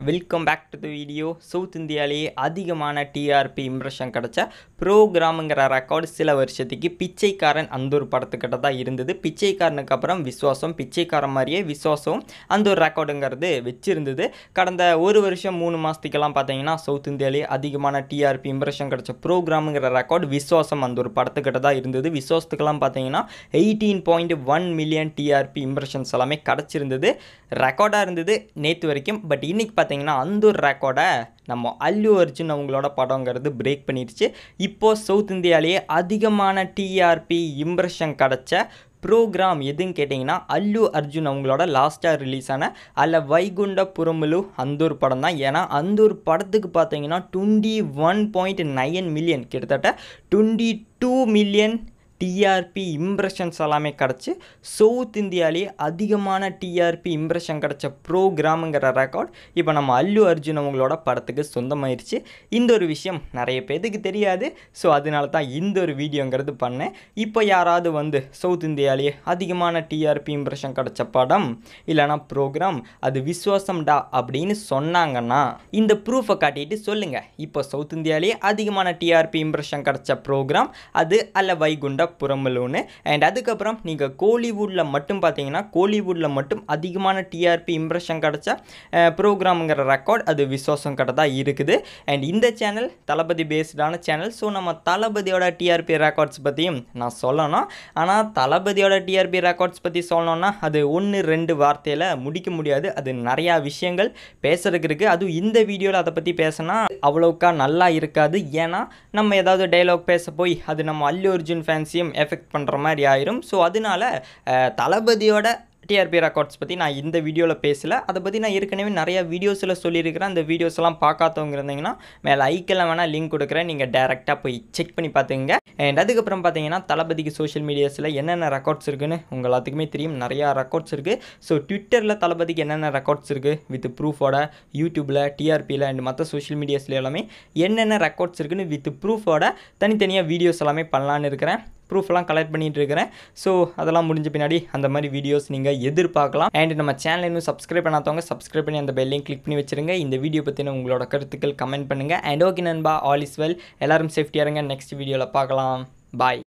welcome back to the video south இந்தியாவிலேயே அதிகமான TRP impression கிடச்ச ப்ரோக்ராமுங்கிற ரெக்கார்டு சில வருஷத்துக்கு பிச்சைக்காரன் அந்த ஒரு படத்துக்கிட்ட தான் இருந்தது பிச்சைக்காரனுக்கு அப்புறம் விஸ்வாசம் பிச்சைக்காரன் மாதிரியே விஸ்வாசம் அந்த ஒரு ரெக்கார்டுங்கிறது வச்சிருந்தது கடந்த ஒரு வருஷம் மூணு மாதத்துக்கெல்லாம் பார்த்தீங்கன்னா சவுத் இந்தியாவிலேயே அதிகமான டிஆர்பி இம்ப்ரெஷன் கிடச்ச ப்ரோக்ராமுங்கிற ரெக்கார்டு விஸ்வாசம் அந்த ஒரு படத்துக்கிட்ட தான் இருந்தது விஸ்வாசத்துக்கெல்லாம் பார்த்தீங்கன்னா eighteen point one million TRP impressions எல்லாமே கிடச்சிருந்தது ரெக்கார்டாக இருந்தது நேற்று வரைக்கும் பட் இன்னைக்கு பார்த்தீங்கன்னா அந்த ஒரு ரெக்கார்டை நம்ம அல்லு அர்ஜுன் அவங்களோட படங்கிறது பிரேக் பண்ணிடுச்சு இப்போது சவுத் இந்தியாவிலேயே அதிகமான டிஆர்பி இம்ப்ரெஷன் கிடச்ச ப்ரோக்ராம் எதுன்னு கேட்டிங்கன்னா அல்லு அர்ஜுன் அவங்களோட லாஸ்ட்டாக ரிலீஸ் ஆன அல்ல வைகுண்ட புறமுலு அந்த ஒரு படம் தான் ஏன்னா அந்த ஒரு படத்துக்கு பார்த்தீங்கன்னா twenty one point nine million கிட்டத்தட்ட twenty two million TRP impressions எல்லாமே கிடச்சி சவுத் இந்தியாவிலேயே அதிகமான டிஆர்பி இம்ப்ரெஷன் கிடச்ச ப்ரோக்ராமுங்கிற ரெக்கார்ட் இப்போ நம்ம அல்லு அர்ஜுன் அவங்களோட படத்துக்கு சொந்தமாயிருச்சு இந்த ஒரு விஷயம் நிறைய பேருக்கு தெரியாது ஸோ அதனால தான் இந்த ஒரு வீடியோங்கிறது பண்ணேன் இப்போ யாராவது வந்து சவுத் இந்தியாவிலேயே அதிகமான டிஆர்பி இம்ப்ரெஷன் கிடச்ச படம் இல்லைனா ப்ரோக்ராம் அது விஸ்வாசம்டா அப்படின்னு சொன்னாங்கன்னா இந்த ப்ரூஃபை காட்டிட்டு சொல்லுங்கள் இப்போ சவுத் இந்தியாவிலேயே அதிகமான டிஆர்பி இம்ப்ரெஷன் கிடச்ச ப்ரோக்ராம் அது அல்ல வைகுண்ட புறம்பலூன்னு அண்ட் அதுக்கப்புறம் நீங்கள் கோலிவுட்டில் மட்டும் பார்த்தீங்கன்னா கோலிவுட்டில் மட்டும் அதிகமான டிஆர்பி இம்ப்ரெஷன் கிடச்ச ப்ரோக்ராமுங்கிற ரெக்கார்ட் அது விஸ்வாசம் கடை தான் இருக்குது அண்ட் இந்த சேனல் தளபதி பேஸ்டான சேனல் ஸோ நம்ம தளபதியோட டிஆர்பி ரெக்கார்ட்ஸ் பற்றியும் நான் சொல்லணும் ஆனால் தளபதியோட டிஆர்பி ரெக்கார்ட்ஸ் பற்றி சொல்லணும்னா அது ஒன்று ரெண்டு வார்த்தையில் முடிக்க முடியாது அது நிறையா விஷயங்கள் பேசுறதுக்கு இருக்குது அதுவும் இந்த வீடியோவில் அதை பற்றி பேசினா அவ்வளோக்கா நல்லா இருக்காது ஏன்னா நம்ம ஏதாவது டைலாக் பேச போய் அது நம்ம அல்லு அர்ஜுன் ஃபேன்ஸையும் எஃபெக்ட் பண்ணுற மாதிரி ஆயிரும் ஸோ அதனால அஹ், தளபதியோட டிஆர்பி ரெக்கார்ட்ஸ் பற்றி நான் இந்த வீடியோவில் பேசல அதை பற்றி நான் ஏற்கனவே நிறைய வீடியோஸில் சொல்லியிருக்கிறேன் அந்த வீடியோஸ் எல்லாம் பார்க்காதவங்க இருந்தீங்கன்னா மேலே ஐக்கெல்லாம் வேணால் லிங்க் கொடுக்குறேன் நீங்கள் டேரெக்டாக போய் செக் பண்ணி பார்த்துங்க அண்ட் அதுக்கப்புறம் பார்த்தீங்கன்னா தளபதிக்கு சோஷியல் மீடியாஸில் என்னென்ன ரெக்கார்ட்ஸ் இருக்குன்னு உங்கள் எல்லாத்துக்குமே தெரியும் நிறையா ரெக்கார்ட்ஸ் இருக்குது ஸோ ட்விட்டரில் தளபதிக்கு என்னென்ன ரெக்கார்ட்ஸ் இருக்குது வித் ப்ரூஃபோட யூடியூப்பில் டிஆர்பியில் அண்ட் மற்ற சோஷியல் மீடியாஸில் எல்லாமே என்னென்ன ரெக்கார்ட்ஸ் இருக்குன்னு வித் ப்ரூஃபோட தனித்தனியாக வீடியோஸ் எல்லாமே பண்ணலான்னு இருக்கிறேன் ப்ரூஃப்லாம் கலெக்ட் பண்ணிட்டு இருக்கிறேன் ஸோ அதெல்லாம் முடிஞ்ச பின்னாடி அந்த மாதிரி வீடியோஸ் நீங்கள் எதிர்பார்க்கலாம் அண்ட் நம்ம சேனல் இன்னும் சப்ஸ்கிரைப் பண்ணாதவங்க சப்ஸ்கிரைப் பண்ணி அந்த பெல்லையும் கிளிக் பண்ணி வச்சிருங்க இந்த வீடியோ பற்றின உங்களோட கருத்துக்கள் கமெண்ட் பண்ணுங்கள் அண்ட் ஓகே நண்பா ஆல் இஸ் வெல் எல்லாரும் சேஃப்டியாக இருங்க நெக்ஸ்ட் வீடியோவில் பார்க்கலாம் பாய்